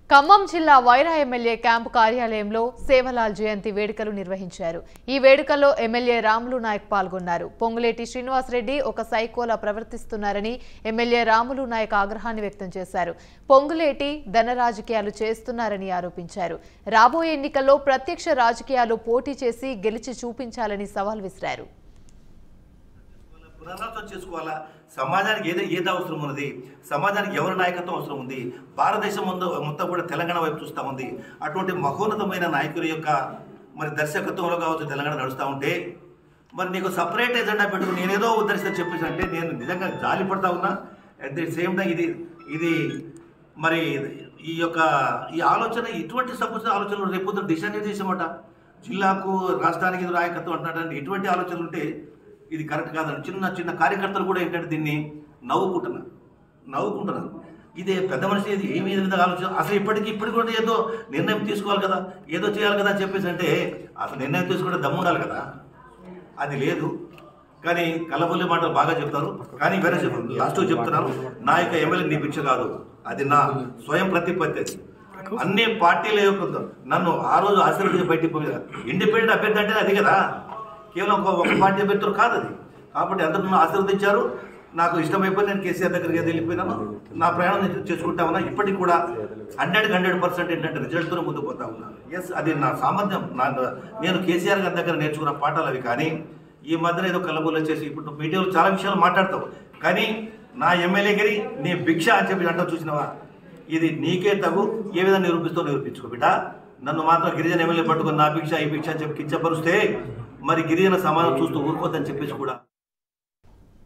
ఖమ్మం జిల్లా Wyra MLA camp కార్యాలయంలో సేవలాల్ జయంతి వేడుకలు నిర్వహించారు ఈ వేడుకల్లో ఎమ్మెల్యే రాములు నాయక్ పాల్గొన్నారు పొంగులేటి శ్రీనివాసరెడ్డి ఒక సైకోలా ప్రవర్తిస్తున్నారని ఎమ్మెల్యే రాములు నాయక్ ఆగ్రహాన్ని వ్యక్తం చేశారు పొంగులేటి ధన రాజకీయాలు చేస్తున్నారని ఆరోపించారు రాబోయే ఎన్నికల్లో ప్రత్యక్ష రాజకీయాలు పోటీ చేసి గెలిచి చూపించాలని సవాల్ విసిరారు పునరాలోచన చేసుకోవాలా సమాజానికి ఏదో ఏది అవసరం ఉన్నది సమాజానికి ఎవరి నాయకత్వం అవసరం ఉంది భారతదేశం ముందు మొత్తం కూడా తెలంగాణ వైపు చూస్తూ ఉంది అటువంటి మహోన్నతమైన నాయకుడి యొక్క మరి దర్శకత్వంలో కావచ్చు తెలంగాణ నడుస్తూ ఉంటే మరి నీకు సపరేట్ ఎజెండా పెట్టుకుని నేనేదో ఉద్ధరిస్తా చెప్పేసి అంటే నేను నిజంగా జాలి పడతా ఉన్నా అట్ ది సేమ్ టైం ఇది ఇది మరి ఈ యొక్క ఈ ఆలోచన ఇటువంటి సంబంధించిన ఆలోచనలు రేపు దిశానిర్దేశమట జిల్లాకు రాష్ట్రానికి ఇది నాయకత్వం అంటున్నాడంటే ఎటువంటి ఆలోచనలు ఉంటే ఇది కరెక్ట్ కాదండి చిన్న చిన్న కార్యకర్తలు కూడా ఏంటంటే దీన్ని నవ్వుకుంటున్నారు నవ్వుకుంటున్నారు ఇదే పెద్ద మనిషి ఇది ఏమి ఏ విధంగా ఆలోచన అసలు ఇప్పటికి ఇప్పటికి కూడా ఏదో నిర్ణయం తీసుకోవాలి కదా ఏదో చేయాలి కదా అని చెప్పేసి అంటే అసలు నిర్ణయం తీసుకుంటే దమ్ము ఉండాలి కదా అది లేదు కానీ కలబొల్లి మాటలు బాగా చెప్తారు కానీ వేరే లాస్ట్ చెప్తున్నారు నా యొక్క ఎమ్మెల్యే నీ భిక్ష కాదు అది నా స్వయం ప్రతిపత్తి అది అన్ని పార్టీల యొక్క నన్ను ఆ రోజు ఆశీర్వదించి బయటికి పోయి ఇండిపెండెంట్ అభ్యర్థి అంటే అది కదా కేవలం ఒక ఒక పార్టీ అభ్యర్థులు కాదు అది కాబట్టి అందరూ నన్ను ఆశీర్వదించారు నాకు ఇష్టమైపోయి నేను కేసీఆర్ దగ్గరికి వెళ్ళిపోయినాను నా ప్రయాణం నేను చేసుకుంటా ఉన్నా ఇప్పటికి కూడా హండ్రెడ్కి హండ్రెడ్ పర్సెంట్ ఏంటంటే రిజల్ట్తో ముందుకు పోతా ఉన్నా ఎస్ అది నా సామర్థ్యం నా నేను కేసీఆర్ గారి దగ్గర నేర్చుకున్న పాఠాలు అవి కానీ ఈ మధ్యన ఏదో కలబుల్ వచ్చేసి ఇప్పుడు మీడియాలో చాలా విషయాలు మాట్లాడతావు కానీ నా ఎమ్మెల్యే గిరి నీ భిక్ష అని చెప్పి అంటావు చూసినావా ఇది నీకే తగు ఏ విధంగా నిరూపిస్తావు నిరూపించుకో బిడ్డ నన్ను మాత్రం గిరిజన ఎమ్మెల్యే పట్టుకొని నా భిక్ష ఈ భిక్ష అని చెప్పి కించపరుస్తే మరి గిరిజన సమాజం చూస్తూ ఊరుకోద్దని చెప్పేసి కూడా